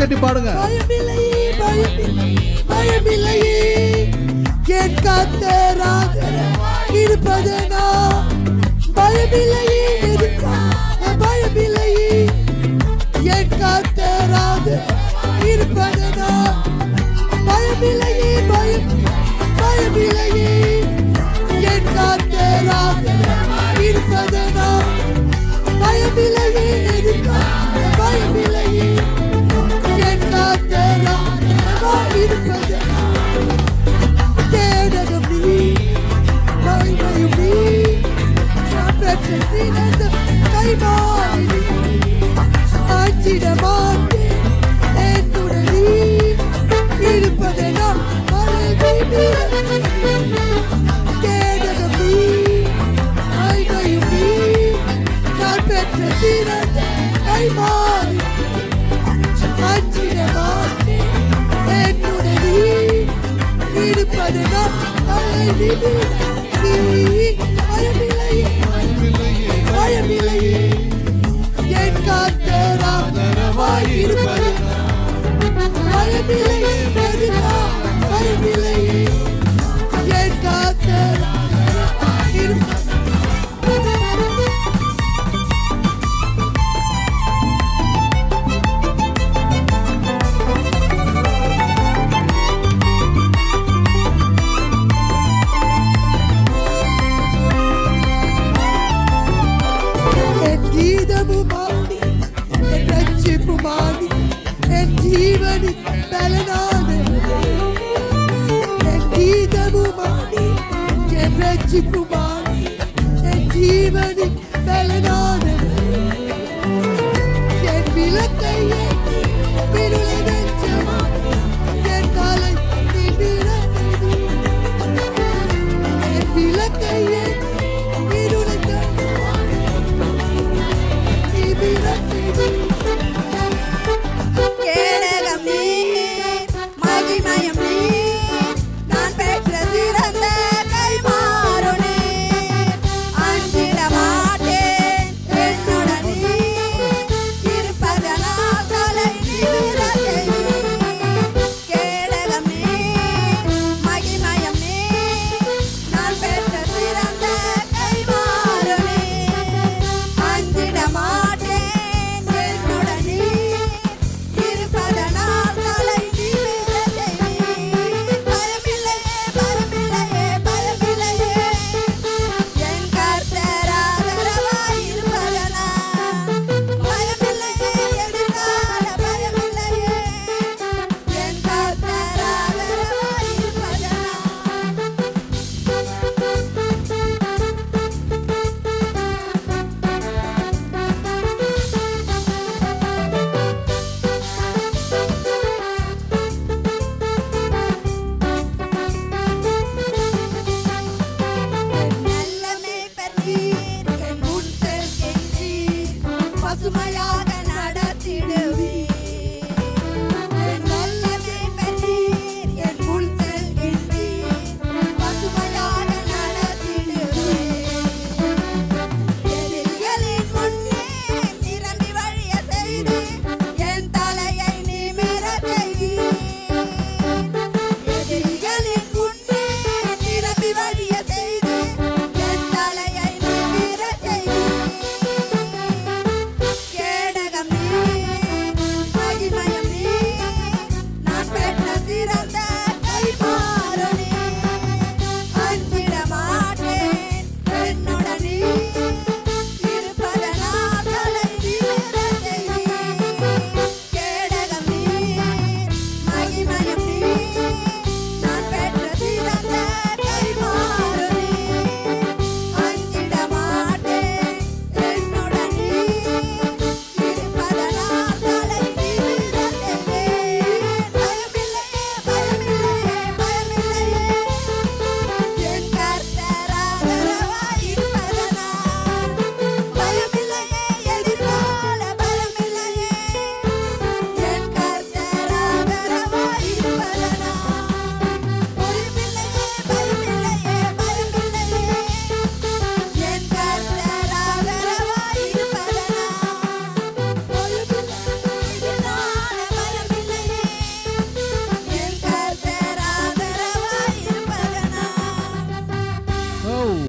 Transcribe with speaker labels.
Speaker 1: தட்டி பாடுங்க
Speaker 2: பயமில்லையே பயமில்லையே பயமில்லையே என் கத்தராக இருப்பதனா பயமில்லையே எதுக்கா பயமில்லையே என் கத்தராக இருப்பதனா பயமில்லையே பயம் பயமில்லையே என் கத்தராக இருப்பதனா பயமில்லையே எதுக்கா பயமில்லையே என் கத்தராக இருப்பதனா தேடகம் நீ மகிமையும் நீ நான் பெற்ற சிறந்த கைமாறி அஞ்சிட மாட்டேன் என்னுடன் நீ இருப்பதை நான் மறந்துவிடுவேன். தேடகம் நீ மகிமையும் நீ நான் பெற்ற சிறந்த கைமாறி அஞ்சிட மாட்டேன் என்னுடன் நீ இருப்பது நான் அழைவிடுவேன். நீ பயமில்லையே பயமில்லையே என் காத்தராயிருப்பது பயமில்லையே எதுக்கா பயமில்லையே என் காத்தராயிருப்பது என் கீதமுமானி என் ரட்சிப்புமானி என் ஜீவனின் பலனானவரே என் கீதமுமானி என் ரட்சிப்புமானி என் ஜீவனின் பலனானவரே என் விளக்கை ஏற்றி விருளை வெச்சமானி என் காலை நிமிர என் விளக்கை ஏற்றி விருளை வெச்சமானி
Speaker 3: கேடகம் நீ மகிமயம் நீ நான் பெற்ற சிறந்த கைமாறு நீ அஞ்சிட மாட்டேன் என்னுடன் நீ இருப்பதனால் தலை நிமிர செய். கேடகம் நீ மகிமயம் நீ நான் பெற்ற சிறந்த கைமாறு நீ அஞ்சிட மாட்டேன் என்னுடன் நீ இருப்பதனால் தலை நிமிர செய். பயமில்லையே பயமில்லையே பயமில்லையே என் கர்த்தராதரவாய் இருப்பதனால் பயமில்லையே எதிர்கால பயமில்லையே என் கர்த்தராதரவாய் இருப்பதனால் நல்ல மேய்ப்பர் நீர், என் முன் செல்கின்றீர். பசுமையாக நடத்திடுவீர். என் நல்ல மேய்ப்பர் நீர், என் முன் செல்கின்றீர். பசுமையாக நடத்திடுவீர். எதிரிகளின் முன்னே நிரம்பி வழிய செய்து, என் தலையை நிமிரச் செய்வீர். எதிரிகளின் முன்னே நிரம்பி வழிய செய்து, என் தலையை நிமிரச் செய்வீர். கேடகம் நீ, மகிமையும் நீ, நான் பெற்ற சிறந்த